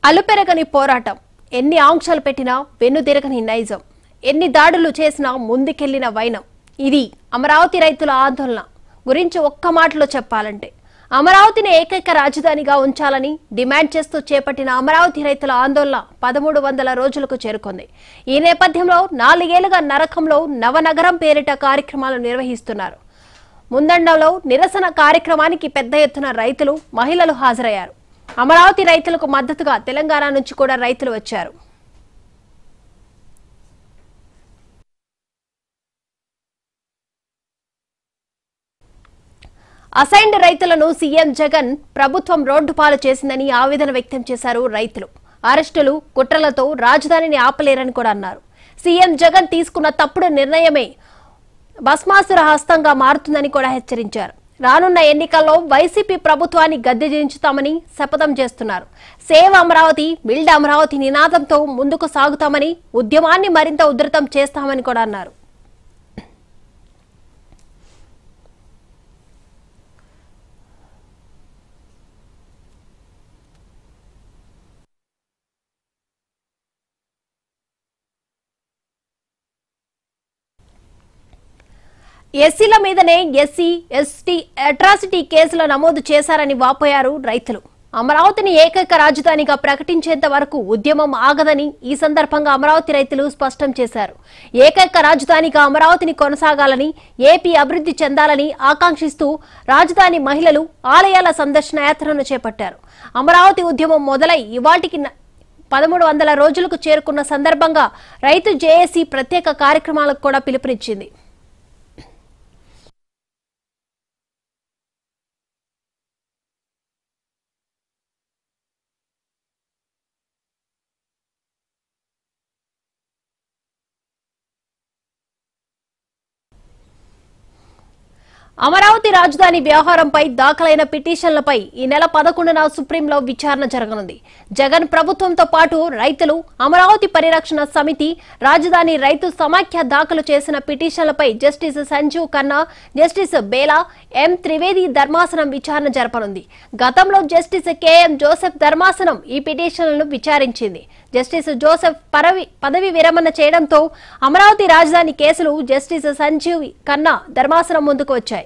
అలుపెరగని పోరాటం ఎన్ని ఆంక్షలు పెట్టినా వెన్నుదిరగని నైజం ఎన్ని దాడులు చేసినా ముందుకెళ్లిన వైనం ఇది అమరావతి రైతుల ఆందోళన గురించి ఒక్క మాటలో చెప్పాలంటే అమరావతిని ఏకైక రాజధానిగా ఉంచాలని డిమాండ్ చేస్తూ చేపట్టిన అమరావతి రైతుల ఆందోళన పదమూడు వందల రోజులకు చేరుకుంది ఈ నేపథ్యంలో నాలుగేళ్లుగా నరకంలో నవనగరం పేరిట కార్యక్రమాలు నిర్వహిస్తున్నారు ముందండంలో నిరసన కార్యక్రమానికి పెద్ద ఎత్తున రైతులు మహిళలు హాజరయ్యారు అమరావతి రైతులకు మద్దతుగా తెలంగాణ నుంచి కూడా రైతులు వచ్చారు అసైన్డ్ రైతులను సీఎం జగన్ ప్రభుత్వం రోడ్డు పాలు చేసిందని ఆవేదన వ్యక్తం చేశారు రైతులు అరెస్టులు కుట్రలతో రాజధానిని ఆపలేరని కూడా అన్నారు సీఎం జగన్ తీసుకున్న తప్పుడు నిర్ణయమే భస్మాసుర హస్తంగా మారుతుందని కూడా హెచ్చరించారు రానున్న ఎన్నికల్లో వైసీపీ ప్రభుత్వాన్ని గద్దె దించుతామని శపథం చేస్తున్నారు సేవ్ అమరావతి బిల్డ్ అమరావతి నినాదంతో ముందుకు సాగుతామని ఉద్యమాన్ని మరింత ఉధృతం చేస్తామని కూడా అన్నారు ఎస్సీల మీదనే ఎస్సీ ఎస్టీ అట్రాసిటీ కేసులు నమోదు చేశారని వాపోయారు రైతులు అమరావతిని ఏకైక రాజధానిగా ప్రకటించేంత వరకు ఉద్యమం ఆగదని ఈ సందర్భంగా అమరావతి రైతులు స్పష్టం చేశారు ఏకైక రాజధానిగా అమరావతిని కొనసాగాలని ఏపీ అభివృద్ధి చెందాలని ఆకాంక్షిస్తూ రాజధాని మహిళలు ఆలయాల సందర్శన యాత్రను చేపట్టారు అమరావతి ఉద్యమం మొదలై ఇవాటికి న- పదమూడు వందల రోజులకు చేరుకున్న సందర్భంగా రైతు జేఏసీ ప్రత్యేక కార్యక్రమాలకు కూడా పిలుపునిచ్చింది అమరావతి రాజధాని వ్యవహారంపై దాఖలైన పిటిషన్లపై ఈ నెల పదకొండున సుప్రీంలో విచారణ జరగనుంది జగన్ ప్రభుత్వంతో పాటు రైతులు అమరావతి పరిరక్షణ సమితి రాజధాని రైతు సమాఖ్య దాఖలు చేసిన పిటిషన్లపై జస్టిస్ సంజీవ్ ఖన్నా జస్టిస్ బేలా ఎం త్రివేది ధర్మాసనం విచారణ జరపనుంది గతంలో జస్టిస్ కెఎం జోసెఫ్ ధర్మాసనం ఈ పిటిషన్లను విచారించింది జస్టిస్ జోసెఫ్ పరవి పదవి విరమణ చేయడంతో అమరావతి రాజధాని కేసులు జస్టిస్ సంజీవ్ ఖన్నా ధర్మాసనం ముందుకు వచ్చాయి